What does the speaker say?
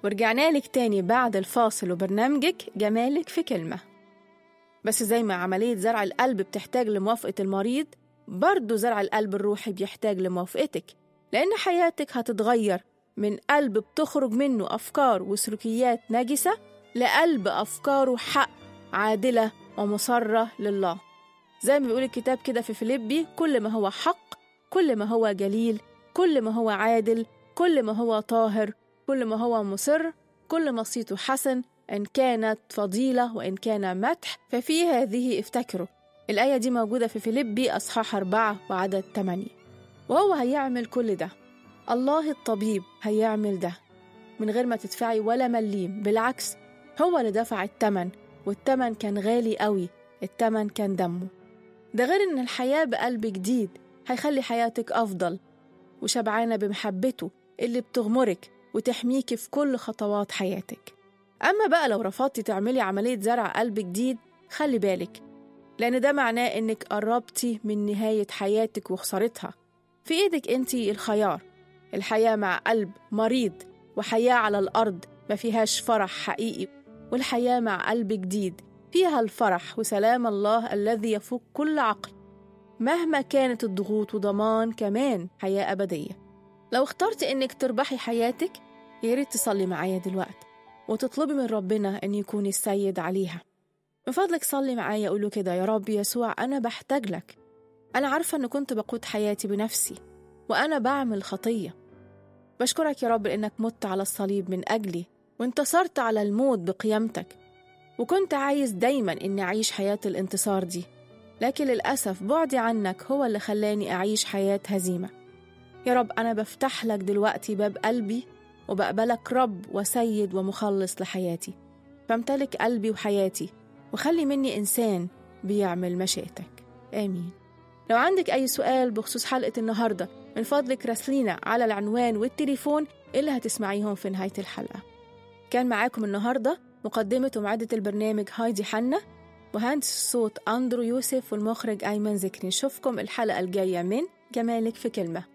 ورجعنا لك تاني بعد الفاصل وبرنامجك جمالك في كلمة بس زي ما عملية زرع القلب بتحتاج لموافقة المريض برضه زرع القلب الروحي بيحتاج لموافقتك لأن حياتك هتتغير من قلب بتخرج منه أفكار وسلوكيات نجسة لقلب أفكاره حق عادلة ومسرة لله زي ما بيقول الكتاب كده في فيليبي كل ما هو حق كل ما هو جليل كل ما هو عادل كل ما هو طاهر كل ما هو مصر كل ما صيته حسن إن كانت فضيلة وإن كان مدح ففي هذه افتكروا الآية دي موجودة في فيليبي أصحاح أربعة وعدد ثمانية وهو هيعمل كل ده الله الطبيب هيعمل ده من غير ما تدفعي ولا مليم بالعكس هو اللي دفع التمن والتمن كان غالي قوي التمن كان دمه ده غير إن الحياة بقلب جديد هيخلي حياتك أفضل وشبعانة بمحبته اللي بتغمرك وتحميكي في كل خطوات حياتك أما بقى لو رفضتي تعملي عملية زرع قلب جديد خلي بالك لأن ده معناه إنك قربتي من نهاية حياتك وخسارتها في إيدك أنتي الخيار الحياة مع قلب مريض وحياة على الأرض ما فيهاش فرح حقيقي والحياة مع قلب جديد فيها الفرح وسلام الله الذي يفوق كل عقل مهما كانت الضغوط وضمان كمان حياة أبدية لو اخترت إنك تربحي حياتك يا ريت تصلي معايا دلوقتي وتطلبي من ربنا إن يكون السيد عليها من فضلك صلي معايا قوله كده يا رب يسوع أنا بحتاج لك أنا عارفة إن كنت بقود حياتي بنفسي وأنا بعمل خطية بشكرك يا رب إنك مت على الصليب من أجلي وانتصرت على الموت بقيامتك وكنت عايز دايما إني أعيش حياة الانتصار دي لكن للأسف بعدي عنك هو اللي خلاني أعيش حياة هزيمة يا رب أنا بفتح لك دلوقتي باب قلبي وبقبلك رب وسيد ومخلص لحياتي فامتلك قلبي وحياتي وخلي مني إنسان بيعمل مشيئتك آمين لو عندك أي سؤال بخصوص حلقة النهاردة من فضلك راسلينا على العنوان والتليفون اللي هتسمعيهم في نهاية الحلقة كان معاكم النهاردة مقدمة ومعدة البرنامج هايدي حنا مهندس الصوت أندرو يوسف والمخرج أيمن ذكري نشوفكم الحلقة الجاية من جمالك في كلمة